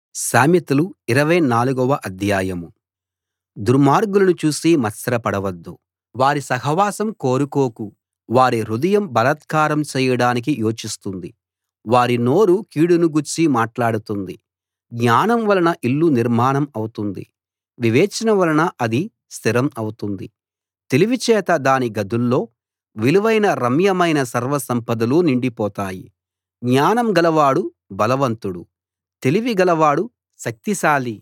సామెతలు 24 వ అధ్యాయం దుర్మార్గులను చూసి మత్సరపడవద్దు వారి సహవాసం కోరుకోకు వారి హృదయం బలాత్కారం చేయడానికి యోచిస్తుంది వారి నోరు కీడును గూర్చి మాట్లాడుతుంది జ్ఞానం వలన ఇల్లు నిర్మాణం అవుతుంది వివేచన వలన అది స్థిరం అవుతుంది తెలివి చేత దాని గదుల్లో విలువైన రమ్యమైన సర్వ సంపదలు నిండిపోతాయి జ్ఞానం గలవాడు బలవంతుడు తెలివి గలవాడు శక్తిశాలి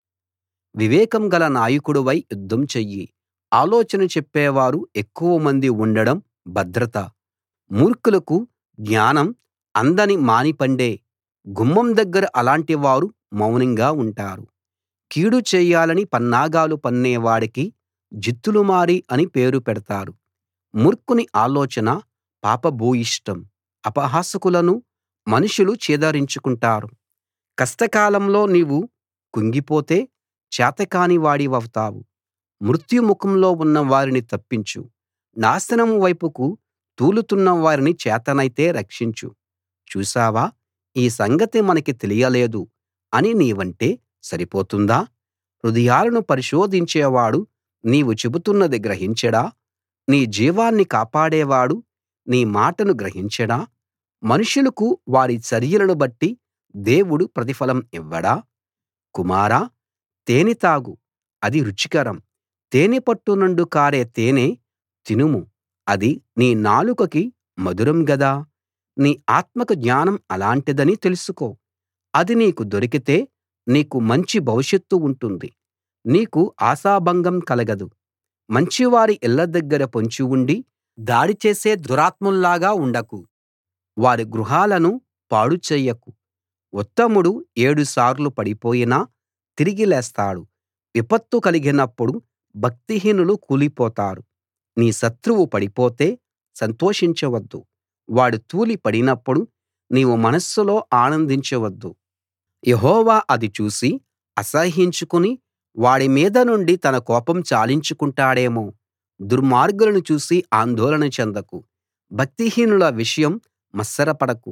వివేకం గల నాయకుడివై యుద్ధం చెయ్యి ఆలోచన చెప్పేవారు ఎక్కువమంది ఉండడం భద్రత మూర్ఖులకు జ్ఞానం అందని మానిపండే గుమ్మం దగ్గర అలాంటి వారు మౌనంగా ఉంటారు కీడు చేయాలని పన్నాగాలు పన్నేవాడికి జిత్తులమారి అని పేరు పెడతారు మూర్ఖుని ఆలోచన పాపభూయిష్టం అపహాసకులను మనుషులు చీదరించుకుంటారు కష్టకాలంలో నీవు కుంగిపోతే చేతకాని వాడివౌతావు మృత్యు ముఖంలో ఉన్న వారిని తప్పించు నాశనం వైపుకు తూలుతున్న వారిని చేతనైతే రక్షించు చూశావా ఈ సంగతి మనకి తెలియలేదు అని నీవంటే సరిపోతుందా హృదయాలను పరిశోధించేవాడు నీవు చెబుతున్నది గ్రహించడా నీ జీవాన్ని కాపాడేవాడు నీ మాటను గ్రహించడా మనుషులకు వారి చర్యలను బట్టి దేవుడు ప్రతిఫలం ఇవ్వడా కుమారా తేనె తాగు అది రుచికరం తేనెపట్టు నుండి కారే తేనె తినుము అది నీ నాలుకకి మధురం గదా నీ ఆత్మకు జ్ఞానం అలాంటిదని తెలుసుకో అది నీకు దొరికితే నీకు మంచి భవిష్యత్తు ఉంటుంది నీకు ఆశాభంగం కలగదు మంచివారి ఇళ్ళ దగ్గర పొంచి ఉండి దాడి చేసే దురాత్ముల్లాగా ఉండకు వారి గృహాలను పాడు చెయ్యకు ఉత్తముడు ఏడు సార్లు పడిపోయినా తిరిగి లేస్తాడు విపత్తు కలిగినప్పుడు భక్తిహీనులు కూలిపోతారు నీ శత్రువు పడిపోతే సంతోషించవద్దు వాడు తూలి పడినప్పుడు నీవు మనస్సులో ఆనందించవద్దు యెహోవా అది చూసి అసహ్యించుకుని వాడి మీద నుండి తన కోపం చాలించుకుంటాడేమో దుర్మార్గులను చూసి ఆందోళన చెందకు భక్తిహీనుల విషయం మత్సరపడకు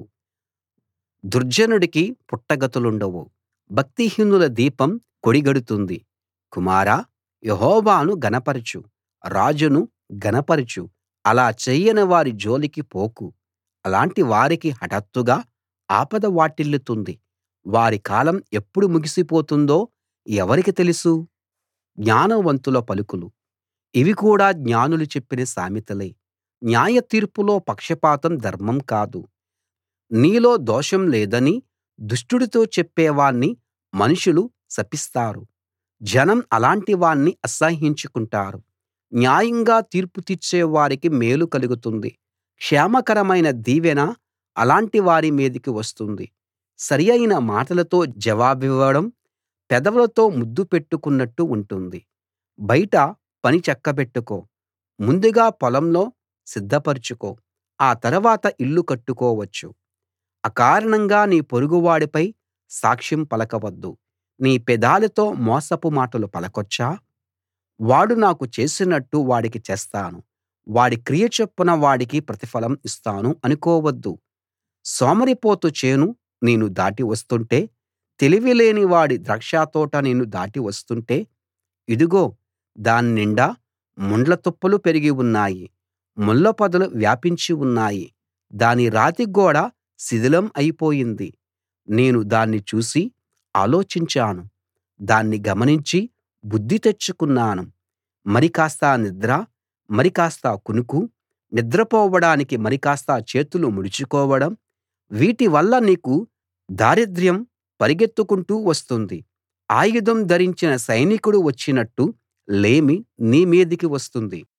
దుర్జనుడికి పుట్టగతులుండవు భక్తిహీనుల దీపం కొడిగడుతుంది కుమారా యెహోవాను ఘనపరచు రాజును ఘనపరచు అలా చెయ్యని వారి జోలికి పోకు అలాంటి వారికి హఠాత్తుగా ఆపద వాటిల్లుతుంది వారి కాలం ఎప్పుడు ముగిసిపోతుందో ఎవరికి తెలుసు జ్ఞానవంతుల పలుకులు ఇవి కూడా జ్ఞానులు చెప్పిన సామెతలే న్యాయ తీర్పులో పక్షపాతం ధర్మం కాదు నీలో దోషం లేదని దుష్టుడితో చెప్పేవాణ్ణి మనుషులు శపిస్తారు జనం అలాంటి వాణ్ణి అసహ్యించుకుంటారు న్యాయంగా తీర్పు తీర్చే వారికి మేలు కలుగుతుంది క్షేమకరమైన దీవెన అలాంటి వారి మీదికి వస్తుంది సరియైన మాటలతో జవాబివ్వడం పెదవులతో ముద్దు పెట్టుకున్నట్టు ఉంటుంది బయట పని చక్కబెట్టుకో ముందుగా పొలంలో సిద్ధపరచుకో ఆ తర్వాత ఇల్లు కట్టుకోవచ్చు అకారణంగా నీ పొరుగువాడిపై సాక్ష్యం పలకవద్దు నీ పెదాలతో మోసపు మాటలు పలకొచ్చా వాడు నాకు చేసినట్టు వాడికి చేస్తాను వాడి క్రియ చొప్పున వాడికి ప్రతిఫలం ఇస్తాను అనుకోవద్దు సోమరిపోతు చేను నేను దాటి వస్తుంటే తెలివిలేని వాడి ద్రాక్షతోట నేను దాటి వస్తుంటే ఇదిగో దాన్నిండా ముండ్ల తుప్పలు పెరిగి ఉన్నాయి ముళ్ళ పొదలు వ్యాపించి ఉన్నాయి దాని రాతి గోడ శిథిలం అయిపోయింది నేను దాన్ని చూసి ఆలోచించాను దాన్ని గమనించి బుద్ధి తెచ్చుకున్నాను మరి కాస్త నిద్ర మరి కాస్త కునుకు నిద్రపోవడానికి మరి కాస్త చేతులు ముడుచుకోవడం వీటి వల్ల నీకు దారిద్ర్యం పరిగెత్తుకుంటూ వస్తుంది ఆయుధం ధరించిన సైనికుడు వచ్చినట్టు లేమి నీ మీదికి వస్తుంది